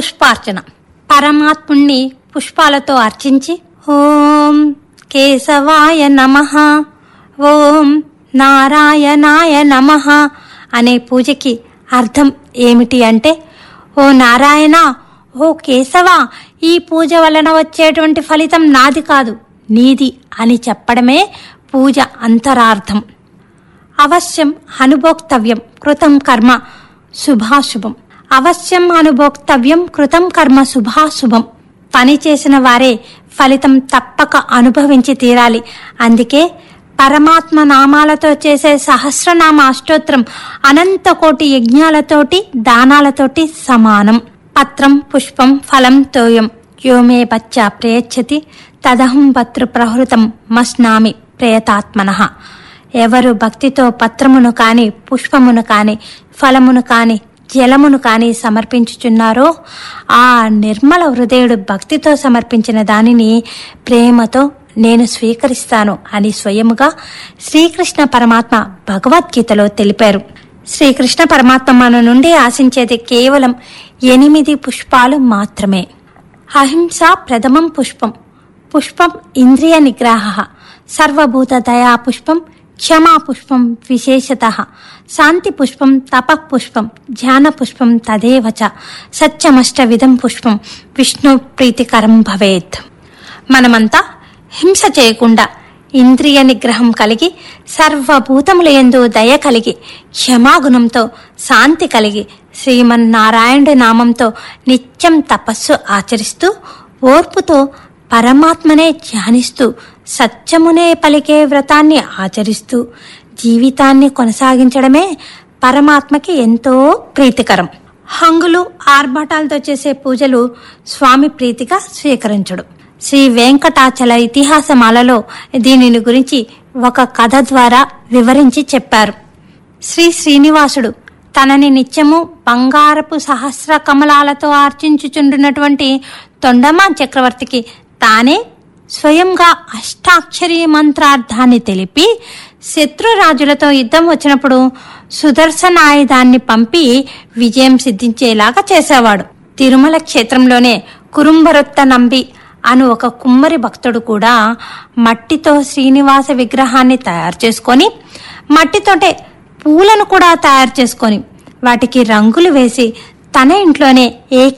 పుష్పార్చన పరమాత్ముణ్ణి పుష్పాలతో అర్చించి ఓం కేశవాయ నమ ఓం నారాయణాయ నమ అనే పూజకి అర్థం ఏమిటి అంటే ఓ నారాయణ ఓ కేశవ ఈ పూజ వలన వచ్చేటువంటి ఫలితం నాది కాదు నీది అని చెప్పడమే పూజ అంతరార్థం అవశ్యం అనుభోక్తవ్యం కృతం కర్మ శుభాశుభం అవశ్యం అనుభోక్తవ్యం కృతం కర్మ శుభాశుభం పని చేసిన వారే ఫలితం తప్పక అనుభవించి తీరాలి అందుకే పరమాత్మ నామాలతో చేసే సహస్రనామ అష్టోత్తరం అనంత కోటి యజ్ఞాలతోటి దానాలతోటి సమానం పత్రం పుష్పం ఫలం తోయం యోమే బచ్చా ప్రయచ్చతి తదహం పత్రు ప్రహృతం మస్నామి ప్రయతాత్మనః ఎవరు భక్తితో పత్రమును కాని పుష్పమును కాని ఫలమును కాని జలమును కాని సమర్పించుచున్నారో ఆ నిర్మల హృదయుడు భక్తితో సమర్పించిన దానిని ప్రేమతో నేను స్వీకరిస్తాను అని స్వయముగా శ్రీకృష్ణ పరమాత్మ భగవద్గీతలో తెలిపారు శ్రీకృష్ణ పరమాత్మ మన నుండి ఆశించేది కేవలం ఎనిమిది పుష్పాలు మాత్రమే అహింస ప్రథమం పుష్పం పుష్పం ఇంద్రియ నిగ్రహ సర్వభూత దయా పుష్పం క్షమా పుష్పం విశేషత శాంతి పుష్పం తప పుష్పం ధ్యాన పుష్పం తదేవ చ సత్యమష్ట విధం పుష్పం విష్ణు ప్రీతికరం భవేత్ మనమంతా హింస చేయకుండా ఇంద్రియ నిగ్రహం కలిగి సర్వభూతముల యందు దయ కలిగి క్షమాగుణంతో శాంతి కలిగి శ్రీమన్నారాయణుడి నామంతో నిత్యం తపస్సు ఆచరిస్తూ ఓర్పుతో పరమాత్మనే ధ్యానిస్తూ సత్యమునే పలికే వ్రతాన్ని ఆచరిస్తూ జీవితాన్ని కొనసాగించడమే పరమాత్మకి ఎంతో ప్రీతికరం హంగులు ఆర్భాటాలతో చేసే పూజలు స్వామి ప్రీతిగా స్వీకరించడు శ్రీ వెంకటాచల ఇతిహాసమాలలో దీనిని గురించి ఒక కథ ద్వారా వివరించి చెప్పారు శ్రీ శ్రీనివాసుడు తనని నిత్యము బంగారపు సహస్ర కమలాలతో ఆర్చించుచుండునటువంటి తొండమా చక్రవర్తికి తానే స్వయంగా అష్టాక్షరి మంత్రార్థాన్ని తెలిపి శత్రురాజులతో యుద్ధం వచ్చినప్పుడు సుదర్శన ఆయుధాన్ని పంపి విజయం సిద్ధించేలాగా చేసేవాడు తిరుమల క్షేత్రంలోనే కురుంబరొత్త నంబి అను ఒక కుమ్మరి భక్తుడు కూడా మట్టితో శ్రీనివాస విగ్రహాన్ని తయారు చేసుకొని మట్టితోటే పూలను కూడా తయారు చేసుకొని వాటికి రంగులు వేసి తన ఇంట్లోనే ఏ